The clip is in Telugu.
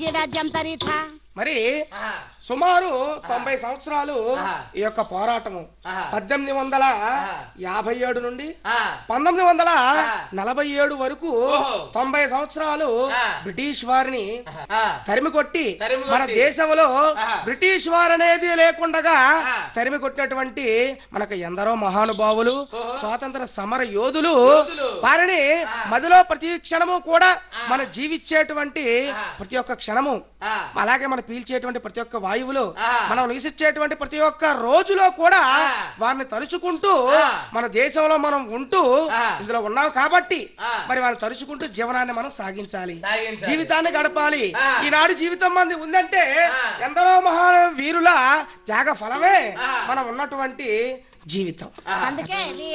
లాగి రాజ్యం తరిథా మరి ఆహా. సుమారు తొంభై సంవత్సరాలు ఆహా. ఈ యొక్క పోరాటము ఆహా. పద్దెనిమిది వందల ఆహా. యాభై ఏడు నుండి ఆ. పంతొమ్మిది వందల ఆహా. నలభై ఏడు వరకు ఓహో. తొంభై సంవత్సరాలు ఆ. బ్రిటిష్ వారిని ఆ. తరిమి కొట్టి తరిమి మన కొట్టి. దేశంలో ఆహా. బ్రిటిష్ వారు అనేది లేకుండగా ఆ. తరిమి కొట్టినటువంటి మనకు ఎందరో మహానుభావులు ఓహో. స్వాతంత్ర సమర యోధులు యోధులు. వారిని ఆ. మదిలో ప్రతి క్షణము కూడా ఆ. మన జీవించేటువంటి ఆ. ప్రతి ఒక్క క్షణము ఆ. అలాగే మనం పీల్చేటువంటి ప్రతి ఒక్క వాయువులు ఆ. మనం నివసించేటువంటి ప్రతి ఒక్క రోజులో కూడా ఆ. వారిని తలుచుకుంటూ ఆ. మన దేశంలో మనం ఉంటూ ఆ. ఇందులో ఉన్నాం కాబట్టి ఆ. మరి వారిని తలుచుకుంటూ జీవనాన్ని మనం సాగించాలి సాగించాలి. జీవితాన్ని గడపాలి ఆ. ఈనాడు జీవితం మంది ఉందంటే ఆ. ఎందరో మహా వీరుల త్యాగ ఫలమే ఆ. మనం ఉన్నటువంటి జీవితం ఆ. అందుకే నీ